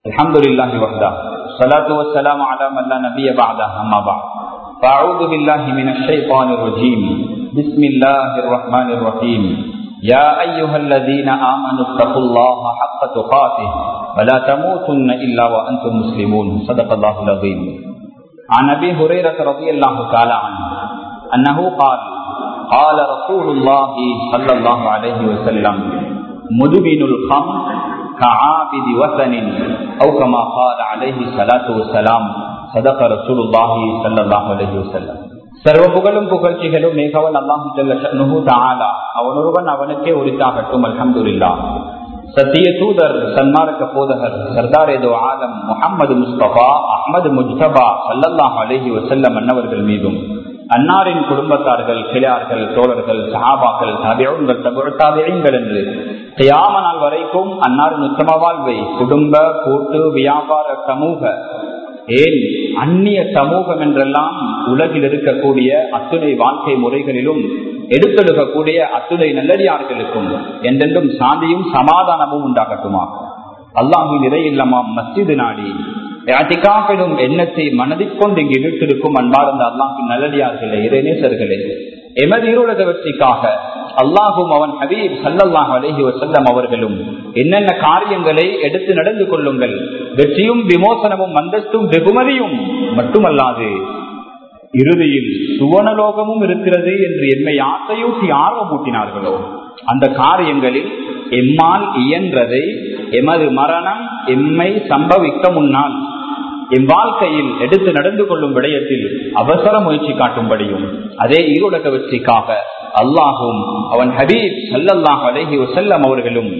الحمد لله وحده الصلاة والسلام على من لا نبي بعده أما بعد فأعوذ بالله من الشيطان الرجيم بسم الله الرحمن الرحيم يا أيها الذين آمنوا اتقوا الله حق تقاته ولا تموتن إلا وأنتم مسلمون صدق الله العظيم عن أبي هريرة رضي الله تعالى عنه أنه قال قال رسول الله صلى الله عليه وسلم مدمن الخمر كعابد وثن أو كما قال عليه الصلاة والسلام صدق رسول الله صلى الله عليه وسلم சர்வ புகழும் புகழ்ச்சிகளும் மிகவன் அல்லாஹு தாலா அவனொருவன் அவனுக்கே உரித்தாகட்டும் அல்ஹம்துல்லா சத்திய தூதர் சன்மார்க்க போதகர் சர்தார் ஏதோ ஆலம் முகமது முஸ்தபா அஹமது முஜ்தபா சல்லல்லாஹ் அலஹி வசல்லம் அன்னவர்கள் மீதும் அன்னாரின் குடும்பத்தார்கள் கிளையார்கள் தோழர்கள் சஹாபாக்கள் தபியங்கள் தபியங்கள் என்று தியாம நாள் வரைக்கும் அன்னாரின் உத்தம வாழ்வை குடும்ப கூட்டு வியாபார சமூக ஏன் அந்நிய சமூகம் என்றெல்லாம் உலகில் இருக்கக்கூடிய அத்துணை வாழ்க்கை முறைகளிலும் எடுத்தெடுக்கக்கூடிய அத்துணை நல்லடியார்களுக்கும் என்றென்றும் சாந்தியும் சமாதானமும் உண்டாகட்டுமா அல்லாஹு நிறையில்லமாம் மஸ்ஜிது நாடி அதிகாப்பிடும் எண்ணத்தை மனதில் கொண்டு இங்கு வீட்டிருக்கும் அன்பார்ந்த அல்லாஹின் நல்லடியார்களே இறைநேசர்களே எமது இருளக வெற்றிக்காக அல்லாஹும் அவன் ஹபீப் சல்லல்லாஹ் அலஹி வசல்லம் அவர்களும் என்னென்ன காரியங்களை எடுத்து நடந்து கொள்ளுங்கள் வெற்றியும் விமோசனமும் அந்தஸ்தும் வெகுமதியும் மட்டுமல்லாது இறுதியில் சுவனலோகமும் இருக்கிறது என்று எம்மை ஆசையூட்டி ஆர்வமூட்டினார்களோ அந்த காரியங்களில் எம்மால் இயன்றதை எமது மரணம் எம்மை சம்பவிக்க முன்னால் என் வாழ்க்கையில் எடுத்து நடந்து கொள்ளும் விடயத்தில் அவசர முயற்சி காட்டும்படியும் அதே ஈருலக வெற்றிக்காக அல்லாஹும் அவன் ஹபீப் சல்லல்லாஹ் அலஹி வசல்லம் அவர்களும்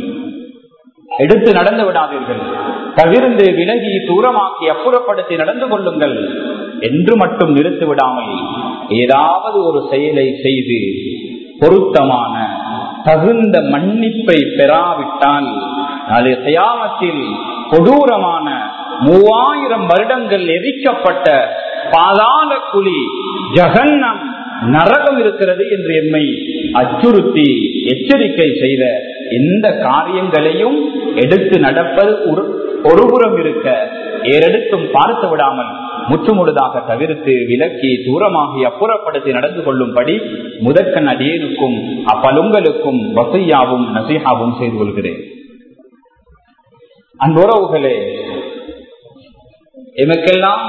எடுத்து நடந்து விடாதீர்கள் தவிர்ந்து விலகி தூரமாக்கி அப்புறப்படுத்தி நடந்து கொள்ளுங்கள் என்று மட்டும் நிறுத்தி விடாமல் ஏதாவது ஒரு செயலை செய்து பொருத்தமான தகுந்த மன்னிப்பை பெறாவிட்டால் அது தயாமத்தில் கொடூரமான மூவாயிரம் வருடங்கள் எரிக்கப்பட்ட பாதாள குழி ஜகன்னம் நரகம் இருக்கிறது என்று எம்மை அச்சுறுத்தி எச்சரிக்கை செய்த எந்த காரியங்களையும் எடுத்து நடப்பது ஒருபுறம் இருக்க ஏறெடுத்தும் பார்த்து விடாமல் முற்றுமுழுதாக தவிர்த்து விலக்கி தூரமாகி அப்புறப்படுத்தி நடந்து கொள்ளும்படி முதற்கண் அடியனுக்கும் அப்பலுங்களுக்கும் வசையாவும் நசீஹாவும் செய்து கொள்கிறேன் அன்புறவுகளே எமக்கெல்லாம்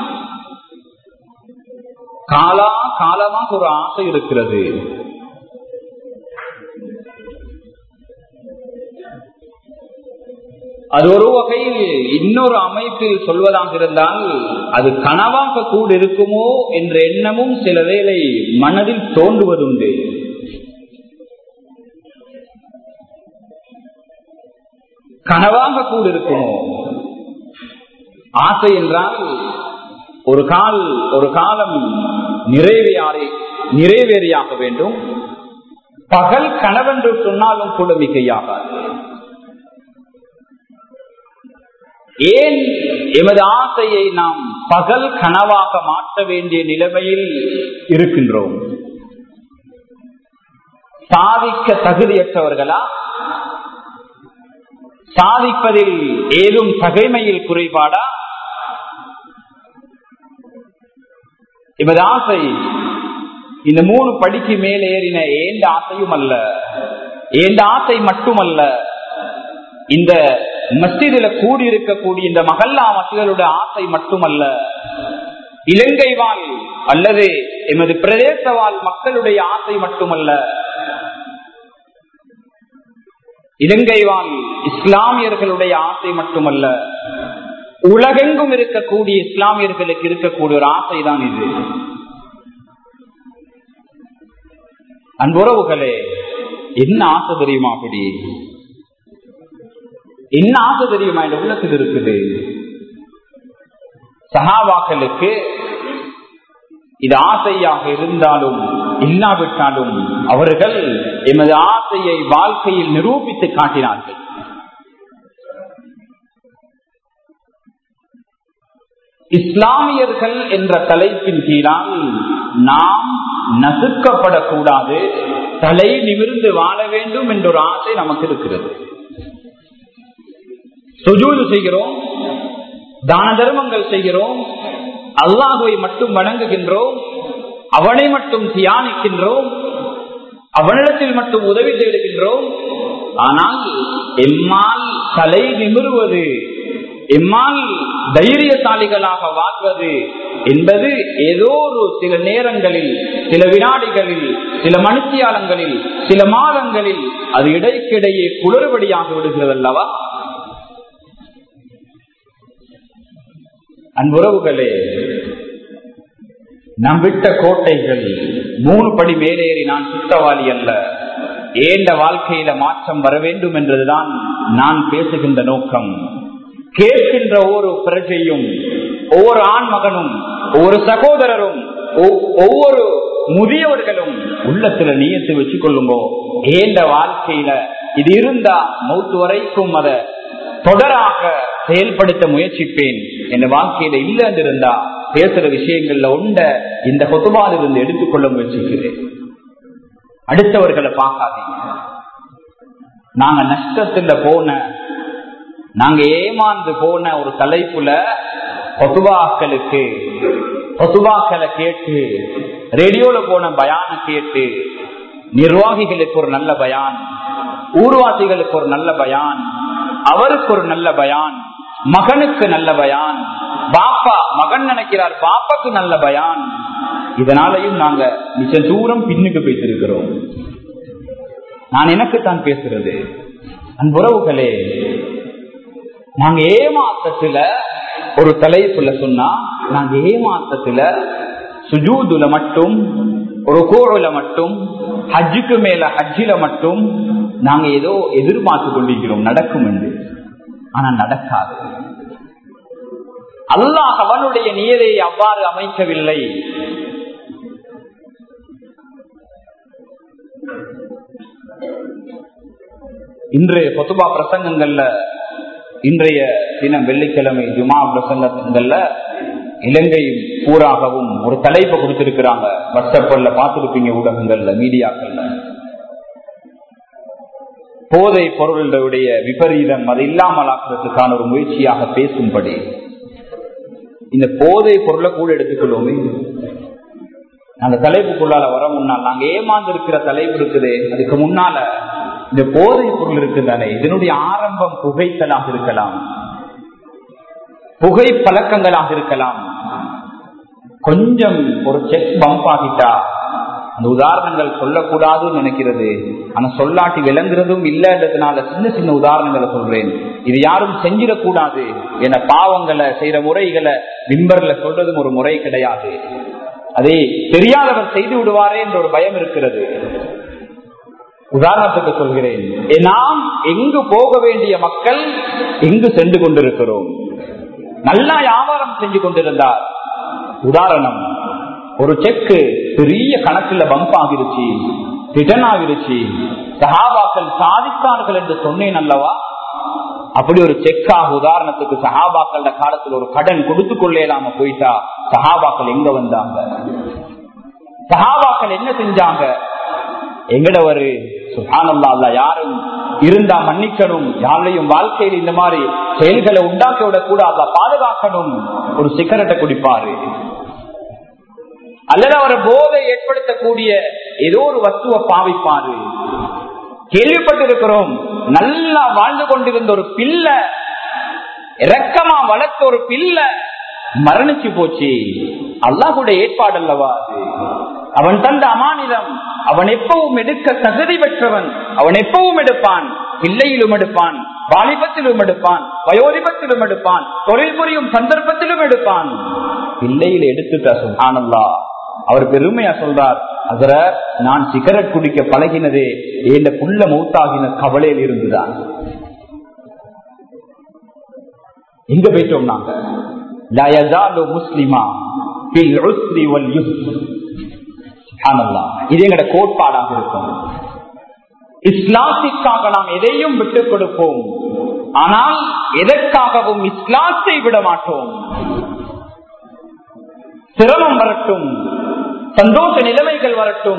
காலா காலமாக ஒரு ஆசை இருக்கிறது அது ஒரு வகையில் இன்னொரு அமைப்பில் சொல்வதாக இருந்தால் அது கனவாக கூட இருக்குமோ என்ற எண்ணமும் சில வேளை மனதில் தோன்றுவதுண்டு கனவாக கூட இருக்குமோ ஆசை என்றால் ஒரு கால் ஒரு காலம் நிறைவேறி நிறைவேறியாக வேண்டும் பகல் கனவென்று சொன்னாலும் கூட மிகையாகாது ஏன் எமது ஆசையை நாம் பகல் கனவாக மாற்ற வேண்டிய நிலைமையில் இருக்கின்றோம் சாதிக்க தகுதியற்றவர்களா சாதிப்பதில் ஏதும் தகைமையில் குறைபாடா இவரது ஆசை இந்த மூணு படிக்கு மேல் ஏறின ஏந்த ஆசையும் அல்ல ஏந்த ஆசை மட்டுமல்ல இந்த மஸ்ஜிதில கூடியிருக்கக்கூடிய இந்த மகல்லா மசிகளுடைய ஆசை மட்டுமல்ல இலங்கை வாழ் அல்லது எமது பிரதேச வாழ் மக்களுடைய ஆசை மட்டுமல்ல இலங்கை வாழ் இஸ்லாமியர்களுடைய ஆசை மட்டுமல்ல உலகெங்கும் இருக்கக்கூடிய இஸ்லாமியர்களுக்கு இருக்கக்கூடிய ஒரு ஆசை தான் இது அன்புறவுகளே என்ன ஆசை தெரியுமா அப்படி என்ன ஆசை தெரியுமா இந்த உள்ளத்தில் இருக்குது சகாவாக்களுக்கு இது ஆசையாக இருந்தாலும் இல்லாவிட்டாலும் அவர்கள் எமது ஆசையை வாழ்க்கையில் நிரூபித்து காட்டினார்கள் இஸ்லாமியர்கள் என்ற தலைப்பின் கீழால் நாம் நசுக்கப்படக்கூடாது தலை நிமிர்ந்து வாழ வேண்டும் என்ற ஒரு ஆசை நமக்கு இருக்கிறது சுஜூது செய்கிறோம் தான தர்மங்கள் செய்கிறோம் அல்லாஹுவை மட்டும் வணங்குகின்றோம் அவனை மட்டும் தியானிக்கின்றோம் அவனிடத்தில் மட்டும் உதவி தேடுகின்றோம் ஆனால் எம்மால் தலை நிமிருவது எம்மால் தைரியசாலிகளாக வாழ்வது என்பது ஏதோ ஒரு சில நேரங்களில் சில வினாடிகளில் சில மனுத்தியாலங்களில் சில மாதங்களில் அது இடைக்கிடையே குளறுபடியாக விடுகிறது அல்லவா அன்புறவுகளே நம் விட்ட கோட்டைகள் மூணு படி மேலேறி நான் சுத்தவாளி அல்ல ஏண்ட வாழ்க்கையில மாற்றம் வர வேண்டும் என்றதுதான் நான் பேசுகின்ற நோக்கம் கேட்கின்ற ஒவ்வொரு பிரஜையும் ஒவ்வொரு ஆண் மகனும் ஒவ்வொரு சகோதரரும் ஒவ்வொரு முதியவர்களும் உள்ளத்துல நீயத்து வச்சு கொள்ளுங்கோ ஏண்ட வாழ்க்கையில இது இருந்தா மௌத்து வரைக்கும் அத தொடராக செயல்படுத்த முயற்சிப்பேன் என் வாழ்க்கையில இல்லன்னு இருந்தா பேசுற விஷயங்கள்ல உண்ட இந்த கொத்துபாலிருந்து எடுத்துக்கொள்ள முயற்சிக்கிறேன் அடுத்தவர்களை பார்க்காதீங்க நாங்க நஷ்டத்துல போன நாங்க ஏமாந்து போன ஒரு தலைப்புல பொதுவாக்களுக்கு பொதுவாக்களை கேட்டு ரேடியோல போன பயான கேட்டு நிர்வாகிகளுக்கு ஒரு நல்ல பயான் ஊர்வாசிகளுக்கு ஒரு நல்ல பயான் அவருக்கு ஒரு நல்ல பயான் மகனுக்கு நல்ல பயான் பாப்பா மகன் நினைக்கிறார் பாப்பாக்கு நல்ல பயான் இதனாலையும் நாங்க மிச்ச தூரம் பின்னுக்கு போய்த்திருக்கிறோம் நான் எனக்கு தான் பேசுறது அன்புறவுகளே நாங்க ஏமாத்தத்துல ஒரு தலைப்புல சொன்னா நாங்க ஏமாத்தத்துல சுஜூதுல மட்டும் ஒரு கோவில மட்டும் ஹஜ்ஜுக்கு மேல ஹஜ்ஜில மட்டும் நாங்க ஏதோ எதிர்பார்த்து கொண்டிருக்கிறோம் நடக்கும் என்று ஆனா நடக்காது அல்லாஹ் அவனுடைய நியதை அவ்வாறு அமைக்கவில்லை இன்றைய பொதுபா பிரசங்கங்கள்ல இன்றைய தினம் வெள்ளிக்கிழமை ஜுமா பிரசங்கங்கள்ல இலங்கை பூராகவும் ஒரு தலைப்பை கொடுத்திருக்கிறாங்க வாட்ஸ்அப்ல பார்த்திருப்பீங்க ஊடகங்கள்ல மீடியாக்கள்ல போதை பொருளுடைய விபரீதம் அதை இல்லாமல் ஆக்குறதுக்கான ஒரு முயற்சியாக பேசும்படி இந்த போதை பொருளை கூட எடுத்துக்கொள்வோமே அந்த தலைப்புக்குள்ளால வர முன்னால் நாங்க ஏமாந்து இருக்கிற தலைப்பு இருக்குது அதுக்கு முன்னால இந்த போதை பொருள் இருக்குதானே இதனுடைய ஆரம்பம் புகைத்தலாக இருக்கலாம் புகை பழக்கங்களாக இருக்கலாம் கொஞ்சம் ஒரு செக் பம்ப் ஆகிட்டா அந்த உதாரணங்கள் சொல்லக்கூடாதுன்னு நினைக்கிறது ஆனா சொல்லாட்டி விளங்குறதும் இல்லைன்றதுனால சின்ன சின்ன உதாரணங்களை சொல்றேன் இது யாரும் செஞ்சிடக்கூடாது என பாவங்களை செய்யற முறைகளை விம்பர்ல சொல்றதும் ஒரு முறை கிடையாது அதை தெரியாதவர் செய்து விடுவாரே என்ற ஒரு பயம் இருக்கிறது உதாரணத்துக்கு சொல்கிறேன் நாம் எங்கு போக வேண்டிய மக்கள் எங்கு சென்று கொண்டிருக்கிறோம் நல்லா வியாபாரம் செஞ்சு கொண்டிருந்தார் உதாரணம் ஒரு செக்கு பெரிய கணக்குல பம்ப் ஆகிருச்சு ரிட்டர்ன் ஆகிருச்சு சஹாபாக்கள் சாதித்தார்கள் என்று சொன்னேன் அல்லவா அப்படி ஒரு செக்காக உதாரணத்துக்கு சஹாபாக்கள காலத்துல ஒரு கடன் கொடுத்து கொள்ளேலாம போயிட்டா சஹாபாக்கள் எங்க வந்தாங்க சஹாபாக்கள் என்ன செஞ்சாங்க எங்கட ஒரு சுகானல்லா அல்ல யாரும் இருந்தா மன்னிக்கணும் யாரையும் வாழ்க்கையில் இந்த மாதிரி செயல்களை உண்டாக்க விடக் கூடாது பாதுகாக்கணும் ஒரு சிகரெட்டை குடிப்பாரு அல்லது அவரை போதை ஏற்படுத்தக்கூடிய ஏதோ ஒரு வஸ்துவை பாவிப்பாரு கேள்விப்பட்டிருக்கிறோம் நல்லா வாழ்ந்து கொண்டிருந்த ஒரு பிள்ளை இரக்கமா வளர்த்த ஒரு பிள்ளை மரணிச்சு போச்சு அல்லாஹுடைய ஏற்பாடு அல்லவா அது அவன் தந்த அமானிதம் அவன் எப்பவும் எடுக்க தகுதி பெற்றவன் அவன் எப்பவும் எடுப்பான் பிள்ளையிலும் எடுப்பான் வாலிபத்திலும் எடுப்பான் வயோதிபத்திலும் எடுப்பான் தொழில் புரியும் சந்தர்ப்பத்திலும் எடுப்பான் பிள்ளையில எடுத்துட்ட சுகானல்லா அவர் பெருமையா சொல்றார் அதுல நான் சிகரெட் குடிக்க பழகினதே என் புள்ள மௌத்தாகின கவலையில் இருந்துதான் எங்க போயிட்டோம் நாங்க முஸ்லிமா இது எங்கட கோட்பாடாக இருக்கும் இஸ்லாத்திற்காக நாம் எதையும் விட்டுக் கொடுப்போம் ஆனால் எதற்காகவும் இஸ்லாத்தை விட மாட்டோம் சிரமம் வரட்டும் சந்தோஷ நிலைமைகள் வரட்டும்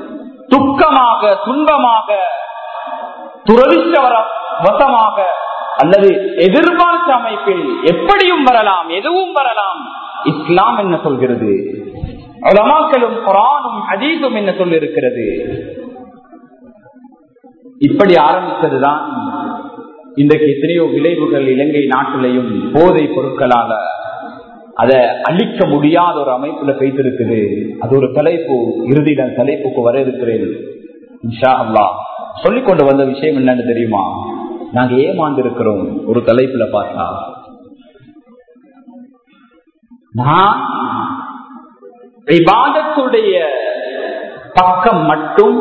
துக்கமாக துன்பமாக துரதிஷ்டவர வசமாக அல்லது எதிர்பார்த்த அமைப்பில் எப்படியும் வரலாம் எதுவும் வரலாம் இஸ்லாம் என்ன சொல்கிறது உலமாக்களும் குரானும் ஹதீஸும் என்ன சொல்லிருக்கிறது இப்படி ஆரம்பித்ததுதான் இன்றைக்கு எத்தனையோ விளைவுகள் இலங்கை நாட்டிலையும் போதை பொருட்களால அதை அழிக்க முடியாத ஒரு அமைப்புல பெய்திருக்குது அது ஒரு தலைப்பு இறுதியில தலைப்புக்கு வர இருக்கிறேன் இன்ஷா அல்லா சொல்லிக் கொண்டு வந்த விஷயம் என்னன்னு தெரியுமா நாங்க ஏமாந்து இருக்கிறோம் ஒரு தலைப்புல பார்த்தா நான் விவாதத்துடைய பக்கம் மட்டும்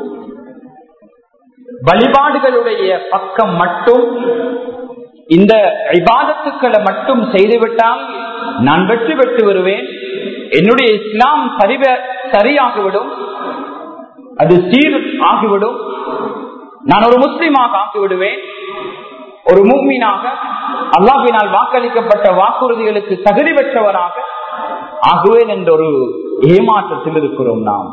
வழிபாடுகளுடைய பக்கம் மட்டும் இந்த விவாதத்துக்களை மட்டும் செய்துவிட்டால் நான் வெற்றி பெற்று வருவேன் என்னுடைய இஸ்லாம் சரிவ சரியாகிவிடும் அது சீர் ஆகிவிடும் நான் ஒரு முஸ்லீமாக ஆக்கிவிடுவேன் ஒரு மூமீனாக அல்லாஹினால் வாக்களிக்கப்பட்ட வாக்குறுதிகளுக்கு தகுதி பெற்றவராக ஆகுவேன் என்ற ஒரு ஏமாற்றத்தில் இருக்கிறோம் நாம்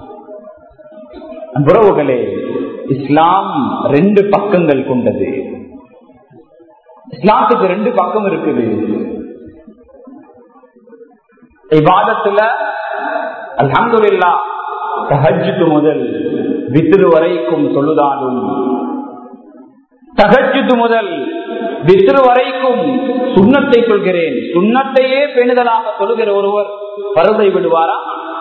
உறவுகளே இஸ்லாம் ரெண்டு பக்கங்கள் கொண்டது இஸ்லாத்துக்கு ரெண்டு பக்கம் இருக்குது இவாதத்துல அல்ஹம்துல்லா தஹஜ்ஜுக்கு முதல் வித்திரு வரைக்கும் சொல்லுதாலும் தகஜுது முதல் வித்திரு வரைக்கும் சுண்ணத்தை சொல்கிறேன் சுண்ணத்தையே பேணுதலாக சொல்லுகிற ஒருவர் பருதை விடுவாரா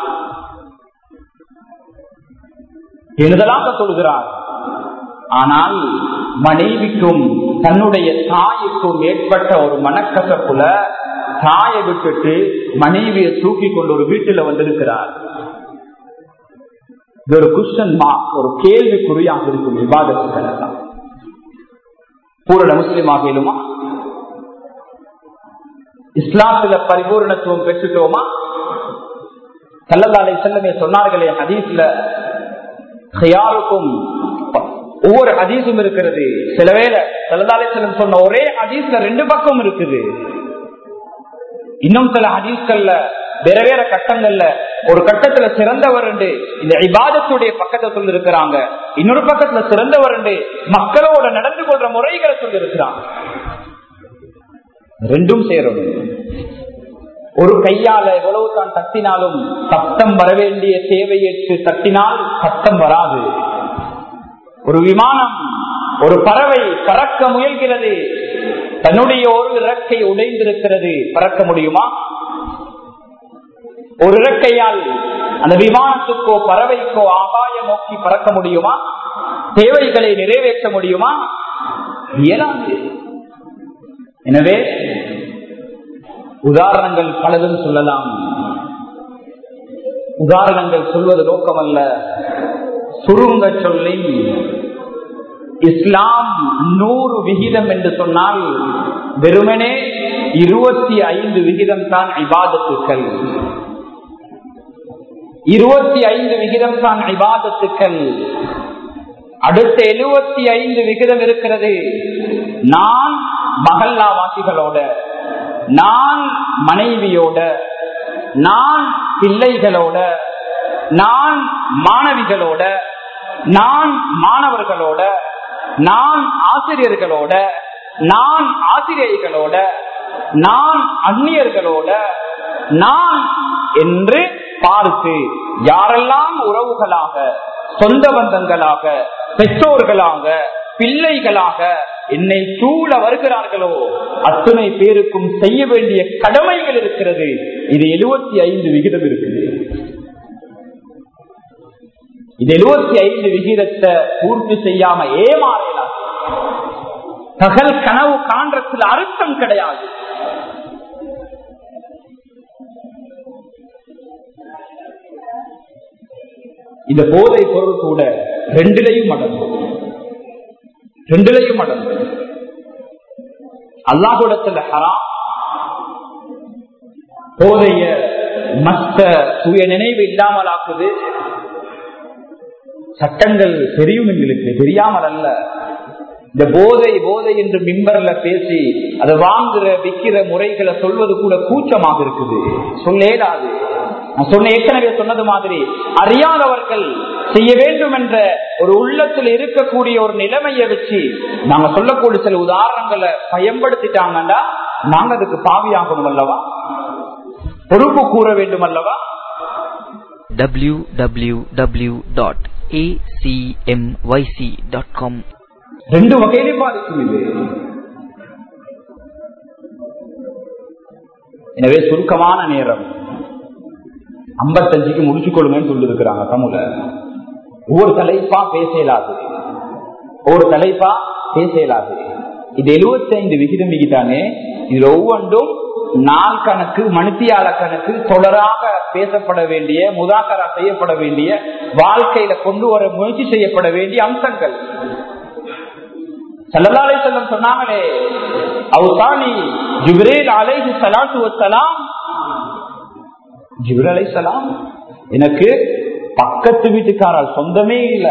பேணுதலாக சொல்கிறார் ஆனால் மனைவிக்கும் தன்னுடைய தாய்க்கும் ஏற்பட்ட ஒரு மனக்கசப்புல தாயை விட்டுட்டு மனைவியை தூக்கி கொண்டு ஒரு வீட்டுல வந்திருக்கிறார் இது ஒரு குஷன் மார்க் ஒரு கேள்விக்குறியாக இருக்கும் விவாதத்துக்கள் எல்லாம் பூரண முஸ்லிமாக இயலுமா இஸ்லாத்துல பரிபூர்ணத்துவம் பெற்றுட்டோமா கல்லல்லாலை செல்லமே சொன்னார்களே ஹதீஸ்ல ஹயாருக்கும் ஒவ்வொரு ஹதீஸும் இருக்கிறது சில வேளை சல்லல்லாலை செல்லம் சொன்ன ஒரே ஹதீஸ்ல ரெண்டு பக்கம் இருக்குது இன்னும் சில ஹதீஸ்கள்ல வேற வேற கட்டங்கள்ல ஒரு கட்டத்துல சிறந்தவர் இந்த இபாதத்துடைய பக்கத்தை சொல்லி இருக்கிறாங்க இன்னொரு பக்கத்துல சிறந்தவர் மக்களோட நடந்து கொள்ற முறைகளை சொல்லி இருக்கிறாங்க ரெண்டும் சேரணும் ஒரு கையால எவ்வளவு தான் தட்டினாலும் சத்தம் வர வேண்டிய தேவையற்று தட்டினால் சத்தம் வராது ஒரு விமானம் ஒரு பறவை பறக்க முயல்கிறது தன்னுடைய ஒரு இறக்கை உடைந்திருக்கிறது பறக்க முடியுமா ஒரு இறக்கையால் அந்த விமானத்துக்கோ பறவைக்கோ ஆகாயம் நோக்கி பறக்க முடியுமா தேவைகளை நிறைவேற்ற முடியுமா இயலாது எனவே உதாரணங்கள் பலதும் சொல்லலாம் உதாரணங்கள் சொல்வது நோக்கமல்ல சுருங்க சொல்லி இஸ்லாம் நூறு விகிதம் என்று சொன்னால் வெறுமனே இருபத்தி ஐந்து விகிதம் தான் இபாதத்துக்கள் இருபத்தி ஐந்து விகிதம் தான் இபாதத்துக்கள் அடுத்த எழுபத்தி ஐந்து விகிதம் இருக்கிறது நான் மகல்லாவாசிகளோட நான் மனைவியோட நான் பிள்ளைகளோட நான் மாணவிகளோட நான் மாணவர்களோட நான் ஆசிரியர்களோட நான் ஆசிரியர்களோட நான் அந்நியர்களோட நான் என்று பார்த்து யாரெல்லாம் உறவுகளாக சொந்த பந்தங்களாக பெற்றோர்களாக பிள்ளைகளாக என்னை சூழ வருகிறார்களோ அத்தனை பேருக்கும் செய்ய வேண்டிய கடமைகள் இருக்கிறது இது எழுபத்தி ஐந்து விகிதம் இருக்குது இது எழுபத்தி ஐந்து விகிதத்தை பூர்த்தி செய்யாம ஏமாறலாம் பகல் கனவு காண்றதுல அர்த்தம் கிடையாது இந்த போதை பொருள் கூட ரெண்டிலையும் அடங்கும் ரெண்டிலையும் அடங்கும் அல்லாஹுடத்துல ஹராம் போதைய மத்த சுய நினைவு இல்லாமல் ஆக்குது சட்டங்கள் தெரியும் எங்களுக்கு தெரியாமல் அல்ல இந்த போதை போதை என்று மிம்பர்ல பேசி அதை வாங்குற விக்கிற முறைகளை சொல்வது கூட கூச்சமாக இருக்குது சொல்லேடாது நான் சொன்ன ஏற்கனவே சொன்னது மாதிரி அறியாதவர்கள் செய்ய வேண்டும் என்ற ஒரு உள்ளத்துல இருக்கக்கூடிய ஒரு நிலைமையை வச்சு நாங்க சொல்லக்கூடிய சில உதாரணங்களை பயன்படுத்திட்டாங்கன்னா நாங்க அதுக்கு பாவியாகணும் அல்லவா பொறுப்பு கூற வேண்டும் அல்லவா www.acmyc.com ரெண்டு வகையிலே பாதிக்கும் இது எனவே சுருக்கமான நேரம் ஐம்பத்தஞ்சுக்கு முடிச்சு கொள்ளுங்கன்னு சொல்லி இருக்கிறாங்க தமிழ ஒவ்வொரு தலைப்பா பேச இயலாது ஒவ்வொரு தலைப்பா பேச இயலாது இது எழுபத்தி ஐந்து விகிதம் விகிதானே இதுல ஒவ்வொன்றும் நாள் கணக்கு மணித்தியால கணக்கு தொடராக பேசப்பட வேண்டிய முதாக்கரா செய்யப்பட வேண்டிய வாழ்க்கையில கொண்டு வர முயற்சி செய்யப்பட வேண்டிய அம்சங்கள் சல்லல்லாலை செல்லம் சொன்னாங்களே அவுசானி ஜிப்ரேல் அலைஹி சலாத்து வசலாம் ஜிப்ரேல் அலை சலாம் எனக்கு பக்கத்து வீட்டுக்காரர் சொந்தமே இல்ல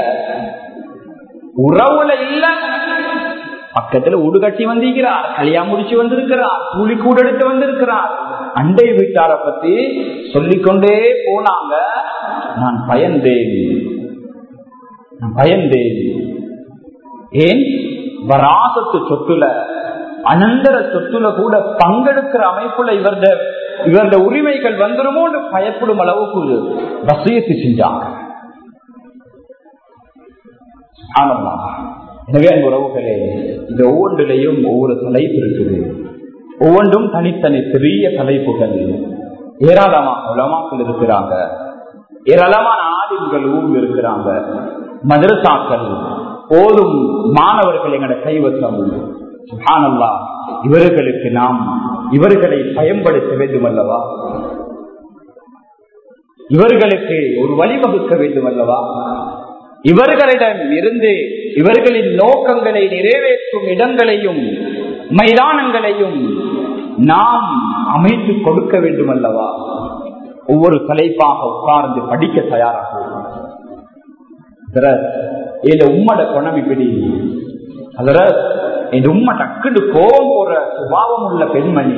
உறவுல இல்ல பக்கத்துல ஊடு கட்டி வந்திருக்கிறார் கல்யாணம் முடிச்சு வந்திருக்கிறார் கூலி கூட எடுத்து வந்திருக்கிறார் அண்டை வீட்டார பத்தி சொல்லிக்கொண்டே போனாங்க நான் பயந்தேன் நான் பயந்தேன் ஏன் வராசத்து சொத்துல அனந்தர சொத்துல கூட பங்கெடுக்கிற அமைப்புல இவர்த இவரது உரிமைகள் வந்துருமோ பயப்படும் அளவுக்கு வசியத்து செஞ்சாங்க ஆனந்தா எனவே அந்த உறவுகளே இந்த ஒவ்வொன்றிலையும் ஒவ்வொரு தலைப்பு இருக்குது ஒவ்வொன்றும் தனித்தனி பெரிய தலைப்புகள் ஏராளமான உலமாக்கள் இருக்கிறாங்க ஏராளமான ஆடிம்கள் ஊர் இருக்கிறாங்க மதரசாக்கள் போதும் மாணவர்கள் எங்கட கைவசம் சுஹானல்லா இவர்களுக்கு நாம் இவர்களை பயன்படுத்த வேண்டும் அல்லவா இவர்களுக்கு ஒரு வழிவகுக்க வேண்டும் அல்லவா இவர்களிடம் இருந்து இவர்களின் நோக்கங்களை நிறைவேற்றும் இடங்களையும் மைதானங்களையும் நாம் அமைத்து கொடுக்க வேண்டும் அல்லவா ஒவ்வொரு தலைப்பாக உட்கார்ந்து படிக்க தயாராகும் இதுல உம்மட குணம் இப்படி அதுல இந்த உண்மை டக்குன்னு கோபம் போற சுபாவம் உள்ள பெண்மணி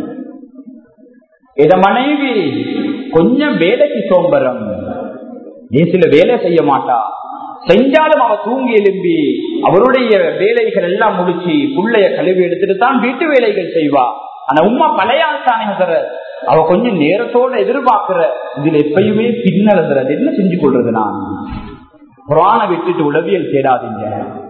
இத மனைவி கொஞ்சம் வேலைக்கு சோம்பரம் சில வேலை செய்ய மாட்டா செஞ்சாலும் அவ தூங்கி எழும்பி அவருடைய வேலைகள் எல்லாம் முடிச்சு புள்ளைய கழுவி எடுத்துட்டு தான் வீட்டு வேலைகள் செய்வா ஆனா உமா பழையாள் தானே அவ கொஞ்சம் நேரத்தோட எதிர்பார்க்கிற இதுல எப்பயுமே பின்னழுதுறது என்ன செஞ்சு கொள்றது நான் புராண விட்டுட்டு உளவியல் தேடாதீங்க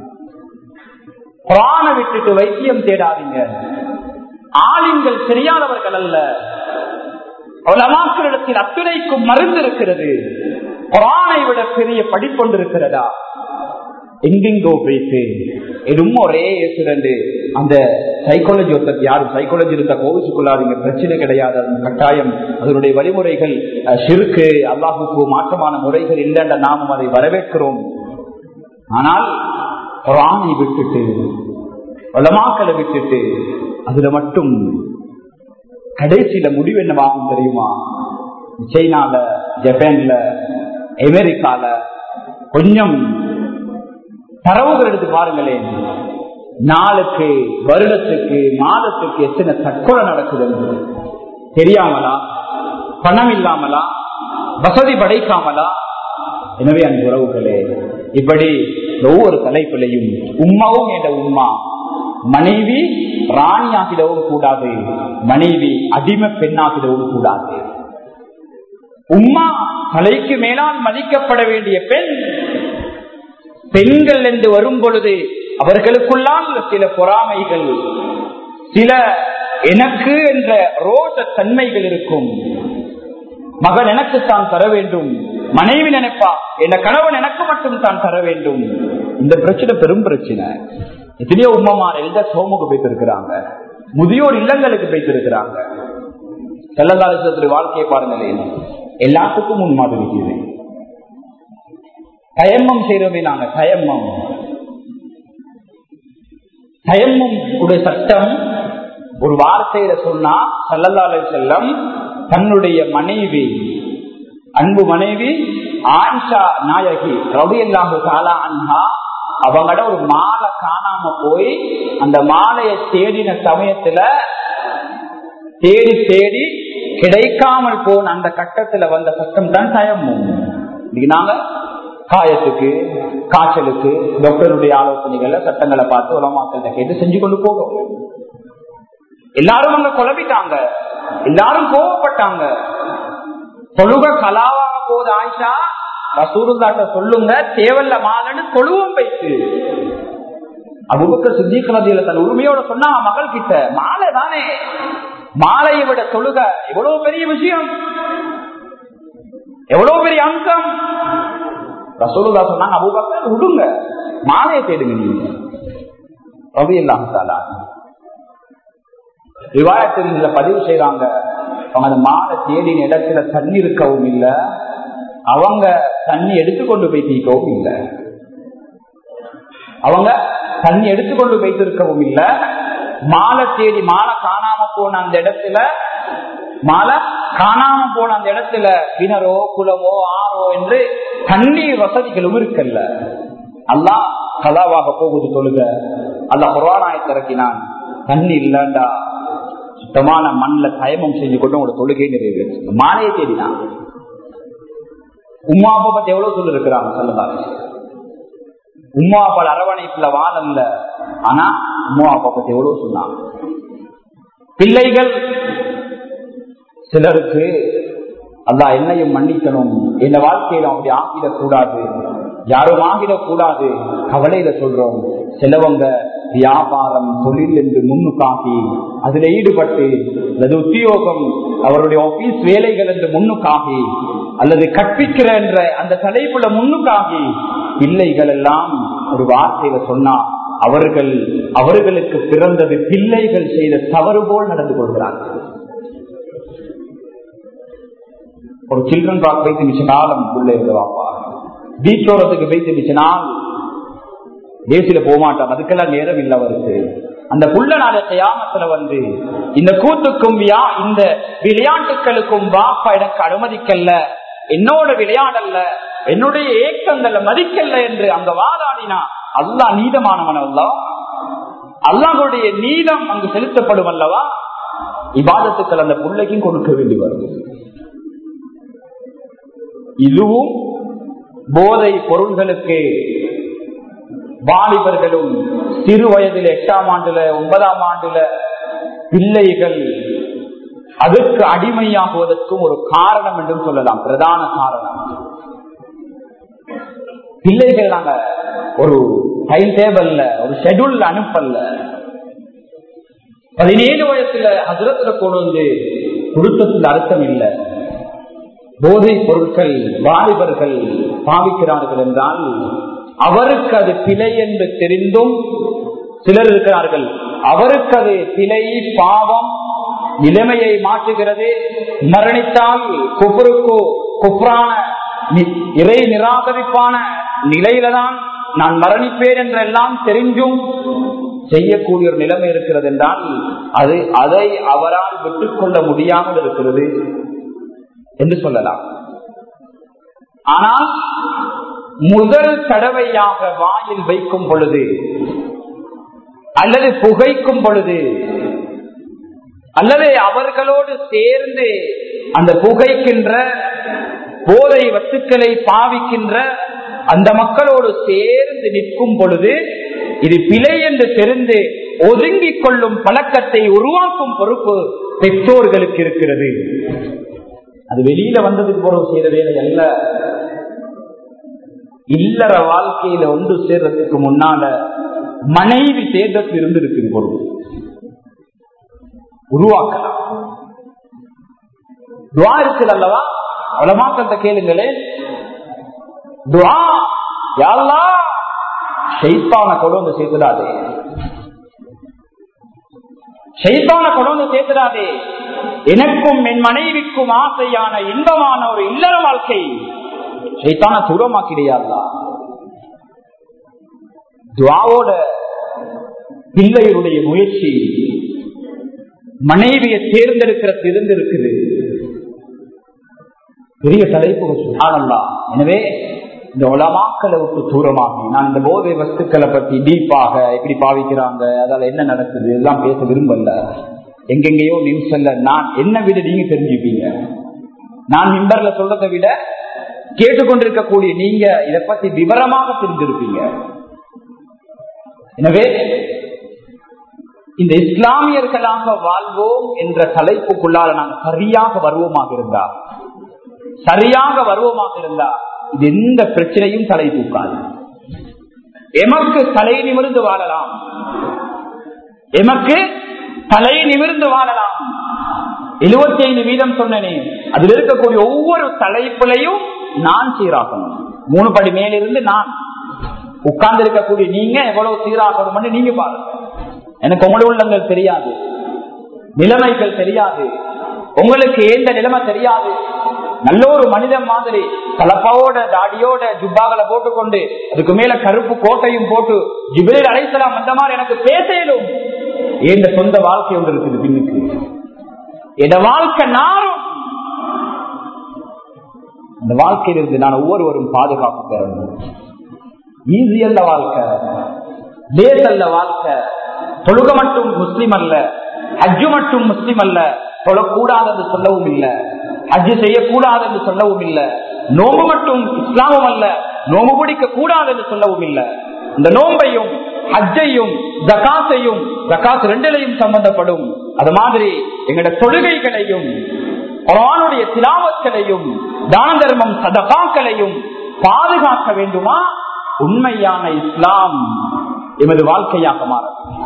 புராண விட்டுட்டு வைத்தியம் தேடாதீங்க ஆளுங்கள் தெரியாதவர்கள் அல்ல அவளமாக்களிடத்தில் அத்துணைக்கும் மருந்து இருக்கிறது குரானை விட பெரிய படிப்பொண்டிருக்கிறதா எங்கெங்கோ போயிட்டு எதுவும் ஒரே ஏசுரண்டு அந்த சைக்காலஜி ஒருத்தர் யாரும் சைக்காலஜி இருந்த கோவிச்சுக்கொள்ளாதீங்க பிரச்சனை கிடையாது அது கட்டாயம் அதனுடைய வழிமுறைகள் சிறுக்கு அல்லாஹுக்கு மாற்றமான முறைகள் இல்லைன்ற நாமும் அதை வரவேற்கிறோம் ஆனால் குரானை விட்டுட்டு வளமாக்களை விட்டுட்டு அதுல மட்டும் கடைசியில முடிவு என்னவாகும் தெரியுமா சைனால ஜப்பான்ல அமெரிக்கால கொஞ்சம் தரவுகள் எடுத்து பாருங்களேன் நாளுக்கு வருடத்துக்கு மாதத்துக்கு எத்தனை தற்கொலை நடக்குது தெரியாமலா பணம் இல்லாமலா வசதி படைக்காமலா எனவே அந்த உறவுகளே இப்படி ஒவ்வொரு தலைப்பிலையும் உம்மாவும் என்ற உம்மா மனைவி ராணியாகிடவும் கூடாது மனைவி அடிமை பெண்ணாகிடவும் கூடாது உம்மா தலைக்கு மேலால் மதிக்கப்பட வேண்டிய பெண் பெண்கள் என்று வரும் பொழுது அவர்களுக்குள்ளால் சில பொறாமைகள் சில எனக்கு என்ற ரோஷ தன்மைகள் இருக்கும் மகன் எனக்குத்தான் தர வேண்டும் மனைவி நினைப்பா என் கணவன் எனக்கு மட்டும் தான் தர வேண்டும் இந்த பிரச்சனை பெரும் பிரச்சனை எத்தனையோ உம்மமார் எழுத சோமுக்கு போய்த்திருக்கிறாங்க முதியோர் இல்லங்களுக்கு போய்த்திருக்கிறாங்க செல்லதாரத்துடைய வாழ்க்கையை பாருங்களேன் எல்லாத்துக்கும் முன் மாதிரி இருக்குது தயம்மம் செய்யறோமே நாங்க தயம்மம் தயம்மம் உடைய சட்டம் ஒரு வார்த்தையில சொன்னா சல்லல்லாலை செல்லம் தன்னுடைய மனைவி அன்பு மனைவி ஆயிஷா நாயகி ரவி அல்லாஹு சாலா அன்ஹா அவங்களோட ஒரு மாலை காணாம போய் அந்த மாலையை தேடின சமயத்துல தேடி தேடி கிடைக்காமல் போன அந்த கட்டத்துல வந்த சட்டம் தான் தயமும் நாங்க காயத்துக்கு காய்ச்சலுக்கு டாக்டருடைய ஆலோசனைகளை சட்டங்களை பார்த்து உலமாக்கள்கிட்ட கேட்டு செஞ்சு கொண்டு போகும் எல்லாரும் அங்க குழப்பிட்டாங்க எல்லாரும் கோவப்பட்டாங்க தொழுக கலாவாக போகுது ஆயிஷா ரசூருல்லாட்ட சொல்லுங்க தேவல்ல மாலன்னு தொழுவம் வைத்து அபுபக்க சித்திகளதியில தன் உரிமையோட சொன்னா மகள் கிட்ட மாலை தானே மாலையை விட தொழுக எவ்வளவு பெரிய விஷயம் எவ்வளவு பெரிய அம்சம் ரசூலுல்லா சொன்னாங்க அபுபக்கர் விடுங்க மாலையை தேடுங்க நீங்க ரவி இல்லாம விவாதத்தில் பதிவு செய்யறாங்க அவங்க அந்த மாலை தேடின இடத்துல தண்ணி இருக்கவும் இல்லை அவங்க தண்ணி எடுத்துக்கொண்டு போய் தீக்கவும் இல்லை அவங்க தண்ணி எடுத்துக்கொண்டு வைத்திருக்கவும் இல்லை மாலை தேடி மாலை காணாம போன அந்த இடத்துல மாலை காணாம போன அந்த இடத்துல கிணறோ குளமோ ஆறோ என்று தண்ணீர் வசதிகளும் இருக்கல்ல அல்லா கலாவாக போகுது தொழுக அல்ல புறானாயத்தை இறக்கினான் தண்ணி இல்லண்டா சுத்தமான மண்ணில் தயமம் செஞ்சு கொண்டு உங்களோட தொழுகை நிறைவேற்று மாலையை தேடினான் உமா அப்பா பத்தி எவ்வளவு சொல்லி இருக்கிறாங்க சொல்லுவாங்க உமா அப்பா அரவணைப்புல வாழல்ல ஆனா உமா அப்பா பத்தி எவ்வளவு சொன்னாங்க பிள்ளைகள் சிலருக்கு அல்லா என்னையும் மன்னிக்கணும் இந்த வாழ்க்கையில அப்படி ஆகிடக்கூடாது யாரும் ஆகிடக்கூடாது கவலையில சொல்றோம் சிலவங்க வியாபாரம் தொழில் என்று முன்னுக்காகி அதுல ஈடுபட்டு அல்லது உத்தியோகம் அவருடைய ஆபீஸ் வேலைகள் என்று முன்னுக்காகி அல்லது கற்பிக்கிற என்ற அந்த தலைப்புல முன்னுக்காகி பிள்ளைகள் எல்லாம் ஒரு வார்த்தையில சொன்னா அவர்கள் அவர்களுக்கு பிறந்தது பிள்ளைகள் செய்த தவறு போல் நடந்து கொள்கிறார்கள் ஒரு சில்ட்ரன் பார்க் வைத்து மிச்ச காலம் உள்ள வாப்பா பீச்சோரத்துக்கு வைத்து மிச்ச நாள் தேசியில போக மாட்டான் அதுக்கெல்லாம் நேரம் இல்லை அவருக்கு அந்த புள்ள நாள தயாமத்துல வந்து இந்த கூத்துக்கும் வியா இந்த விளையாட்டுகளுக்கும் வாப்பா எனக்கு அனுமதிக்கல்ல என்னோட விளையாடல்ல என்னுடைய ஏக்கங்கள்ல மதிக்கல்ல என்று அங்க வாதாடினா அல்லா நீதமானவன் அல்ல அல்லாஹுடைய நீதம் அங்கு செலுத்தப்படும் அல்லவா இவாதத்துக்கள் அந்த பிள்ளைக்கும் கொடுக்க வேண்டி வருது இதுவும் போதை பொருள்களுக்கு வாலிபர்களும் சிறு வயதில் எட்டாம் ஆண்டுல ஒன்பதாம் ஆண்டுல பிள்ளைகள் அதற்கு அடிமையாகுவதற்கும் ஒரு காரணம் என்றும் சொல்லலாம் பிரதான காரணம் பிள்ளைகள் நாங்க ஒரு டைம் டேபிள்ல ஒரு ஷெடியூல் அனுப்பல பதினேழு வயசுல அதிரத்துல கொண்டு வந்து கொடுத்ததுல அர்த்தம் இல்லை போதை பொருட்கள் வாலிபர்கள் பாவிக்கிறார்கள் என்றால் அவருக்கு அது பிழை என்று தெரிந்தும் சிலர் இருக்கிறார்கள் அவருக்கு அது பிழை பாவம் நிலைமையை மாற்றுகிறது மரணித்தால் குபருக்கோ குப்ரான இறை நிராகரிப்பான நிலையில தான் நான் மரணிப்பேன் என்றெல்லாம் தெரிஞ்சும் செய்யக்கூடிய ஒரு நிலைமை இருக்கிறது என்றால் அது அதை அவரால் விட்டுக்கொள்ள முடியாமல் இருக்கிறது என்று சொல்லலாம் ஆனால் முதல் தடவையாக வாயில் வைக்கும் பொழுது அல்லது புகைக்கும் பொழுது அல்லது அவர்களோடு சேர்ந்து அந்த புகைக்கின்ற போதை வத்துக்களை பாவிக்கின்ற அந்த மக்களோடு சேர்ந்து நிற்கும் பொழுது இது பிழை என்று தெரிந்து ஒதுங்கிக் கொள்ளும் பழக்கத்தை உருவாக்கும் பொறுப்பு பெற்றோர்களுக்கு இருக்கிறது அது வெளியில வந்ததுக்கு போற செய்யற வேலை அல்ல இல்லற வாழ்க்கையில ஒன்று சேர்றதுக்கு முன்னால மனைவி தேர்தல் இருந்து இருக்குது பொருள் உருவாக்கலாம் துவா இருக்குது அல்லவா உலமாக்கத்தை கேளுங்களே துவா யாழ்லா ஷைத்தான கொண்டு வந்து சேர்த்துடாதே ஷைத்தான கொண்டு வந்து சேர்த்துடாதே எனக்கும் என் மனைவிக்கும் ஆசையான இன்பமான ஒரு இல்லற வாழ்க்கை ஷைத்தான தூரமாக்கிடையாதா துவாவோட பிள்ளைகளுடைய முயற்சி மனைவியை தேர்ந்தெடுக்கிற தெரிந்திருக்குது பெரிய தலைப்பு சுகானல்லா எனவே இந்த உலமாக்களை விட்டு தூரமாகி நான் இந்த போதை வஸ்துக்களை பத்தி டீப்பாக எப்படி பாவிக்கிறாங்க அதால என்ன நடக்குது எல்லாம் பேச விரும்பல எங்கெங்கயோ நியூஸ்ல நான் என்ன விட நீங்க தெரிஞ்சுப்பீங்க நான் மிம்பர்ல சொல்றதை விட கேட்டுக்கொண்டிருக்கக்கூடிய நீங்க இதை பத்தி விவரமாக தெரிஞ்சிருப்பீங்க எனவே இந்த இஸ்லாமியர்களாக வாழ்வோம் என்ற தலைப்புக்குள்ளால நாங்கள் சரியாக வருவோமாக இருந்தா சரியாக வருவோமாக இருந்தா இது எந்த பிரச்சனையும் தலை தூக்காது எமக்கு தலை நிமிர்ந்து வாழலாம் எமக்கு தலை நிமிர்ந்து வாழலாம் எழுபத்தி ஐந்து வீதம் சொன்னனே அதில் இருக்கக்கூடிய ஒவ்வொரு தலைப்பிலையும் நான் சீராகணும் மூணு படி மேலிருந்து நான் உட்கார்ந்து இருக்கக்கூடிய நீங்க எவ்வளவு சீராகணும் நீங்க பாருங்க எனக்கு உங்களோட உள்ளங்கள் தெரியாது நிலைமைகள் தெரியாது உங்களுக்கு எந்த நிலைமை தெரியாது நல்ல ஒரு மனிதன் மாதிரி கலப்பாவோட தாடியோட ஜுப்பாக்களை போட்டுக்கொண்டு அதுக்கு மேல கருப்பு கோட்டையும் போட்டு ஜிபிரில் அழைக்கலாம் அந்த மாதிரி எனக்கு பேசலும் எந்த சொந்த வாழ்க்கை ஒன்று இருக்குது பின்னுக்கு என் வாழ்க்கை நாரும் அந்த வாழ்க்கையிலிருந்து நான் ஒவ்வொருவரும் பாதுகாப்பு பெறணும் ஈஸி அல்ல வாழ்க்கை லேஸ் அல்ல வாழ்க்கை தொழுக மட்டும் முஸ்லிம் அல்ல ஹஜ்ஜு மட்டும் முஸ்லிம் அல்ல தொழக்கூடாது என்று சொல்லவும் இல்லை ஹஜ்ஜு செய்யக்கூடாது என்று சொல்லவும் இல்லை நோம்பு மட்டும் இஸ்லாமும் அல்ல நோம்பு பிடிக்க கூடாது என்று சொல்லவும் இல்லை இந்த நோம்பையும் ஹஜ்ஜையும் ஜகாத்தையும் ஜகாத் ரெண்டிலையும் சம்பந்தப்படும் அது மாதிரி எங்களோட தொழுகைகளையும் குரானுடைய திலாவத்களையும் தான தர்மம் சதகாக்களையும் பாதுகாக்க வேண்டுமா உண்மையான இஸ்லாம் எமது வாழ்க்கையாக மாற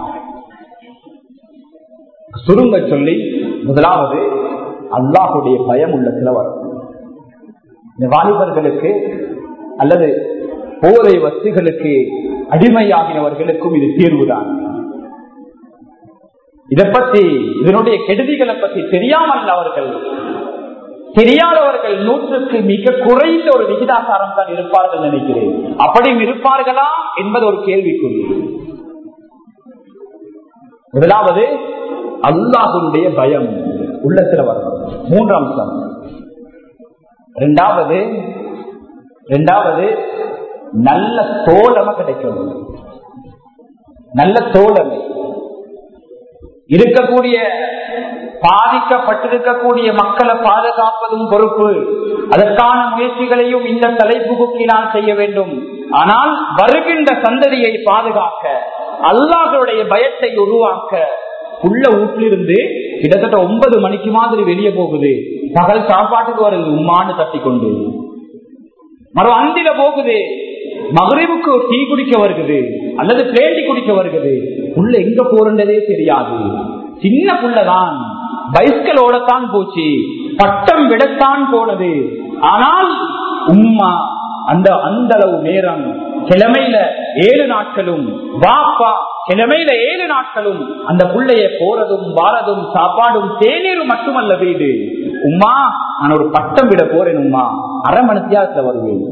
சுருங்க சொல்லி முதலாவது அல்லாஹுடைய பயம் உள்ளத்துல வரும் இந்த வாலிபர்களுக்கு அல்லது போதை வஸ்துகளுக்கு அடிமையாகினவர்களுக்கும் இது தீர்வுதான் இதை பத்தி இதனுடைய கெடுதிகளை பத்தி தெரியாமல் அவர்கள் தெரியாதவர்கள் நூற்றுக்கு மிக குறைந்த ஒரு விகிதாசாரம் தான் இருப்பார்கள் நினைக்கிறேன் அப்படியும் இருப்பார்களா என்பது ஒரு கேள்விக்குறி முதலாவது அல்லாஹுடைய பயம் உள்ளத்துல வரும் மூன்று அம்சம் இரண்டாவது இரண்டாவது நல்ல தோழமை கிடைக்கும் நல்ல தோழமை இருக்கக்கூடிய பாதிக்கப்பட்டிருக்கக்கூடிய மக்களை பாதுகாப்பதும் பொறுப்பு அதற்கான முயற்சிகளையும் இந்த தலைப்புக்கு நான் செய்ய வேண்டும் ஆனால் வருகின்ற சந்ததியை பாதுகாக்க அல்லாஹருடைய பயத்தை உருவாக்க உள்ள வீட்டிலிருந்து கிட்டத்தட்ட ஒன்பது மணிக்கு மாதிரி வெளியே போகுது பகல் சாப்பாட்டுக்கு வருது உம்மான்னு தட்டி கொண்டு மறு அந்தில போகுது மகரிவுக்கு டீ குடிக்க வருகுது அல்லது பிளேண்டி குடிக்க வருகுது உள்ள எங்க போறதே தெரியாது சின்ன புள்ளதான் பைஸ்கலோடத்தான் போச்சு பட்டம் விடத்தான் போனது ஆனால் உம்மா அந்த அந்த அளவு நேரம் கிழமையில ஏழு நாட்களும் வாப்பா கிழமையில ஏழு நாட்களும் அந்த பிள்ளைய போறதும் வாரதும் சாப்பாடும் தேநீரும் மட்டுமல்ல வீடு உமா நான் ஒரு பட்டம் விட போறேன் உமா அரை மணி தியாகத்துல வருவேன்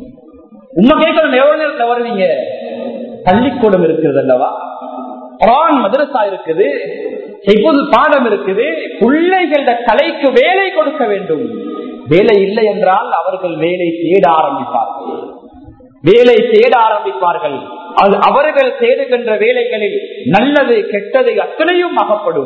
உண்மை கேட்கணும் எவ்வளவு நேரத்துல வருவீங்க பள்ளிக்கூடம் இருக்கிறது அல்லவா குரான் மதரசா இருக்குது இப்போது பாடம் இருக்குது பிள்ளைகள கலைக்கு வேலை கொடுக்க வேண்டும் வேலை இல்லை என்றால் அவர்கள் வேலை தேட ஆரம்பிப்பார்கள் வேலை தேட ஆரம்பிப்பார்கள் அது அவர்கள் தேடுகின்ற வேலைகளில் நல்லது கெட்டது அத்தனையும் அகப்படும்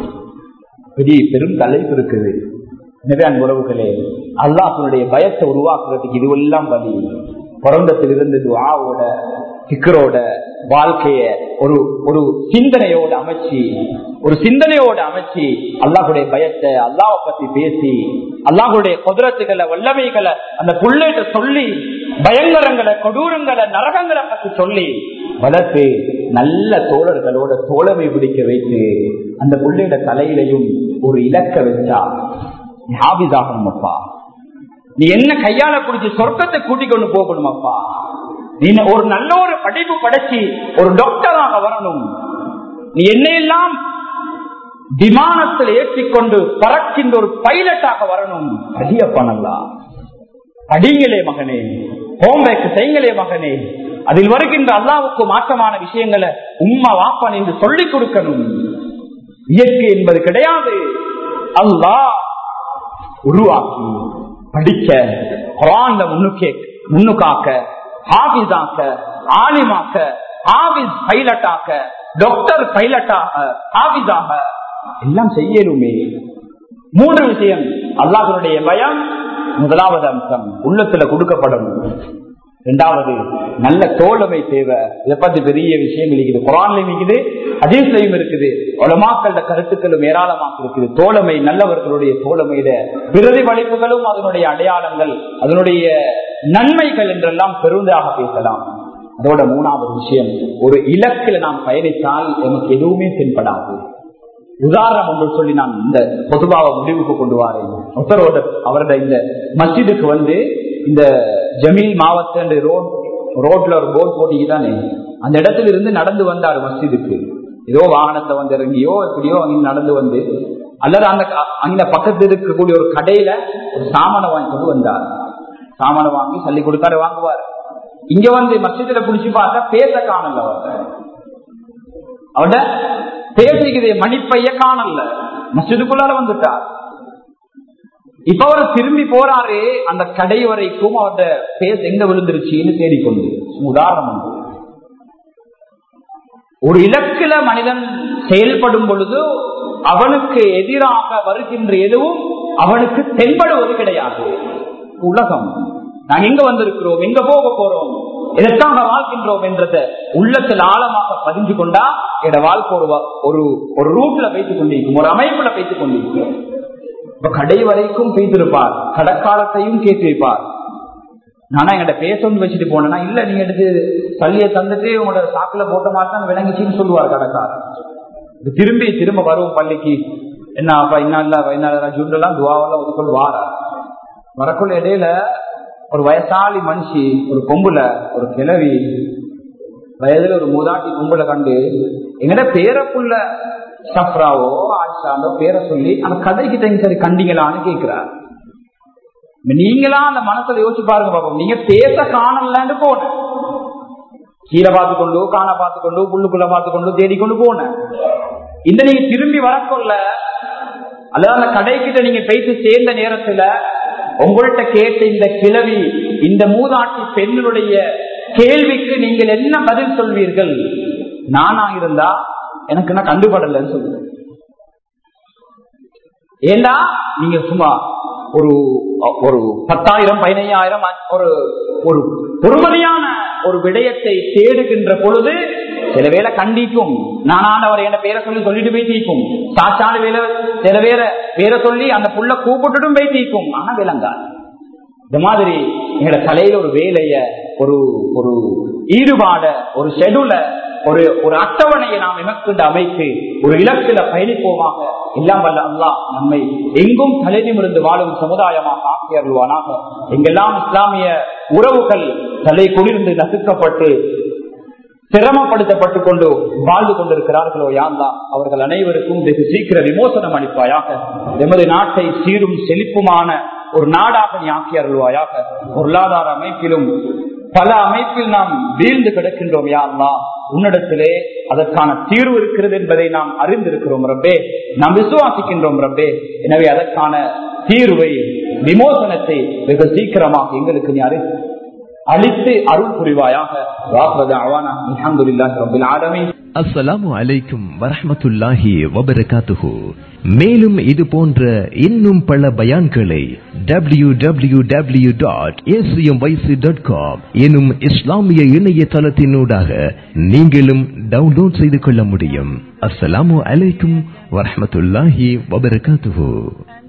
பெரிய பெரும் தலைப்பு இருக்குது எனவே அன்புறவுகளே அல்லாஹனுடைய பயத்தை உருவாக்குறதுக்கு இதுவெல்லாம் வழி பிறந்தத்திலிருந்து துவாவோட சிக்கரோட வாழ்க்கைய ஒரு ஒரு சிந்தனையோட அமைச்சு ஒரு சிந்தனையோட அமைச்சு அல்லாஹுடைய பயத்தை அல்லாவை பத்தி பேசி அல்லாஹுடைய குதிரத்துகளை வல்லமைகளை அந்த புள்ளேட்ட சொல்லி பயங்கரங்களை கொடூரங்களை நரகங்களை பத்தி சொல்லி வளர்த்து நல்ல தோழர்களோட தோழமை பிடிக்க வைத்து அந்த புள்ளையோட தலையிலையும் ஒரு இலக்க வச்சா ஞாபிதாகணும் அப்பா நீ என்ன கையால குடிச்சு சொர்க்கத்தை கூட்டிக் கொண்டு போகணும் அப்பா நீ ஒரு நல்ல ஒரு படிப்பு படைச்சி ஒரு டாக்டராக வரணும் நீ என்னையெல்லாம் விமானத்தில் ஏற்றிக்கொண்டு பறக்கின்ற ஒரு பைலட்டாக வரணும் அடியப்பா நல்லா படிங்களே மகனே ஹோம்ஒர்க் செய்யுங்களே மகனே அதில் வருகின்ற அல்லாவுக்கு மாற்றமான விஷயங்களை உம்மா வாப்பன் என்று சொல்லிக் கொடுக்கணும் இயற்கை என்பது கிடையாது அல்லாஹ் உருவாக்கி படிக்க குரான்ல முன்னுக்கே முன்னுக்காக்க ஹாபிஸாக்க ஆலிமாக்க ஹாபிஸ் பைலட்டாக்க டாக்டர் பைலட்டாக ஹாபிஸாக எல்லாம் செய்யலுமே மூன்று விஷயம் அல்லாஹனுடைய பயம் முதலாவது அம்சம் உள்ளத்துல கொடுக்கப்படணும் இரண்டாவது நல்ல தோழமை தேவை இதை பத்தி பெரிய விஷயங்கள் இருக்குது குரான்லயும் இருக்குது அதீஸ்லயும் இருக்குது உலமாக்கள கருத்துக்களும் ஏராளமாக இருக்குது தோழமை நல்லவர்களுடைய தோழமையில பிரதிபலிப்புகளும் அதனுடைய அடையாளங்கள் அதனுடைய நன்மைகள் என்றெல்லாம் பெருந்தாக பேசலாம் அதோட மூணாவது விஷயம் ஒரு இலக்கில் நாம் பயணித்தால் எனக்கு எதுவுமே தென்படாது உதாரணம் ஒன்று சொல்லி நான் இந்த பொதுவாக முடிவுக்கு கொண்டு வரேன் ஒருத்தரோட அவருடைய இந்த மஸ்ஜிதுக்கு வந்து இந்த ஜமீல் மாவட்ட ரோட் ரோட்ல ஒரு போர்ட் போட்டிக்கு தானே அந்த இடத்துல இருந்து நடந்து வந்தார் மஸ்ஜிதுக்கு ஏதோ வாகனத்தை வந்து இறங்கியோ எப்படியோ அங்க நடந்து வந்து அல்லது அந்த அந்த பக்கத்தில் இருக்கக்கூடிய ஒரு கடையில ஒரு சாமானை வாங்கி கொண்டு வந்தார் சாமானை வாங்கி சல்லி கொடுத்தாரு வாங்குவார் இங்க வந்து மஸ்ஜிதுல புடிச்சு பார்த்தா பேச காணல அவர் அவட பேசிக்குதே மணிப்பைய காணல மஸ்ஜிதுக்குள்ளால வந்துட்டார் இப்ப அவர் திரும்பி போறாரு அந்த கடை வரைக்கும் அவருடைய பேஸ் எங்க விழுந்துருச்சுன்னு தேடிக்கொண்டு உதாரணம் ஒரு இலக்கில மனிதன் செயல்படும் பொழுது அவனுக்கு எதிராக வருகின்ற எதுவும் அவனுக்கு தென்படுவது கிடையாது உலகம் நாங்க எங்க வந்திருக்கிறோம் எங்க போக போறோம் எதற்காக வாழ்கின்றோம் என்றத உள்ளத்தில் ஆழமாக பதிஞ்சு கொண்டா எட வாழ்க்கை ஒரு ஒரு ஒரு ரூட்ல வைத்துக் கொண்டிருக்கும் ஒரு அமைப்புல வைத்துக் கொண்டிருக்கும் இப்ப கடை வரைக்கும் பேசிருப்பார் கடற்காலத்தையும் கேட்டிருப்பார் நானா எங்கிட்ட பேசணும்னு வச்சுட்டு போனேன்னா இல்ல நீங்க எடுத்து பள்ளியை தந்துட்டு உங்களோட சாக்குல போட்ட மாதிரி தான் விளங்கிச்சின்னு சொல்லுவார் கடைக்காரர் திரும்பி திரும்ப வரும் பள்ளிக்கு என்ன அப்பா இன்னும் பதினாலு ஜூன்லாம் துவாவெல்லாம் ஒதுக்கொள் வாரா வரக்குள்ள இடையில ஒரு வயசாளி மனுஷி ஒரு கொம்புல ஒரு கிளவி வயதுல ஒரு மூதாட்டி கும்பல கண்டு எங்கட பேரப்புள்ள சப்ராவோ ஆஷாந்தோ பேரை சொல்லி அந்த கதைக்கு தங்கி சரி கண்டிங்களான்னு கேட்கிறார் நீங்களா அந்த மனசுல யோசிச்சு பாருங்க பாப்போம் நீங்க பேச காணலன்னு போன கீழே பார்த்து கொண்டு காண பார்த்து கொண்டு புல்லுக்குள்ள பார்த்து கொண்டு தேடிக்கொண்டு போன இந்த நீங்க திரும்பி வரக்கொள்ள அல்லது அந்த கடைக்கிட்ட நீங்க பேசி சேர்ந்த நேரத்துல உங்கள்கிட்ட கேட்ட இந்த கிழவி இந்த மூதாட்டி பெண்ணுடைய கேள்விக்கு நீங்கள் என்ன பதில் சொல்வீர்கள் நானா இருந்தா எனக்கு நான் கண்டுபடலன்னு சொல்லுவேன் ஏண்டா நீங்க சும்மா ஒரு ஒரு பத்தாயிரம் பதினையாயிரம் ஒரு ஒரு பொறுமதியான ஒரு விடயத்தை தேடுகின்ற பொழுது சில வேலை கண்டிக்கும் நானானவர் என்ன பேரை சொல்லி சொல்லிட்டு போய் தீக்கும் சாச்சான வேலை சில பேரை பேரை சொல்லி அந்த புள்ள கூப்பிட்டுட்டும் போய் தீக்கும் ஆனா விளங்காது இந்த மாதிரி எங்களோட தலையில ஒரு வேலைய ஒரு ஒரு ஈடுபாட ஒரு ஷெடியூல ஒரு ஒரு அட்டவணையை நாம் எமக்குண்டு அமைத்து ஒரு இலக்கில பயணிப்போமாக எல்லாம் வல்ல அல்லா நம்மை எங்கும் தலைநிமிருந்து வாழும் சமுதாயமாக ஆக்கியருள்வானாக எங்கெல்லாம் இஸ்லாமிய உறவுகள் தலை குளிர்ந்து நசுக்கப்பட்டு சிரமப்படுத்தப்பட்டுக் கொண்டு வாழ்ந்து கொண்டிருக்கிறார்களோ யாந்தா அவர்கள் அனைவருக்கும் வெகு சீக்கிர விமோசனம் அளிப்பாயாக எமது நாட்டை சீரும் செழிப்புமான ஒரு நாடாக நீ ஆக்கி அருள்வாயாக பொருளாதார அமைப்பிலும் பல அமைப்பில் நாம் வீழ்ந்து கிடக்கின்றோம் யாருலா உன்னிடத்திலே அதற்கான தீர்வு இருக்கிறது என்பதை நாம் அறிந்திருக்கிறோம் ரப்பே நாம் விசுவாசிக்கின்றோம் ரப்பே எனவே அதற்கான தீர்வை விமோசனத்தை வெகு சீக்கிரமாக எங்களுக்கு நீ அறி அளித்து அருள் புரிவாயாக அஸ்ஸலாமு அலைக்கும் வரஹமத்துல்லாஹி வபரகாத்துஹு மேலும் இது போன்ற இன்னும் பல பயான்களை W W W dot ACM YC dot com எனும் இஸ்லாமிய இணையதளத்தினூடாக நீங்களும் டவுன்லோட் செய்து கொள்ள முடியும் அஸ்ஸலாமு அலைக்கும் வரஹமத்துல்லாஹி வபரகாத்துஹு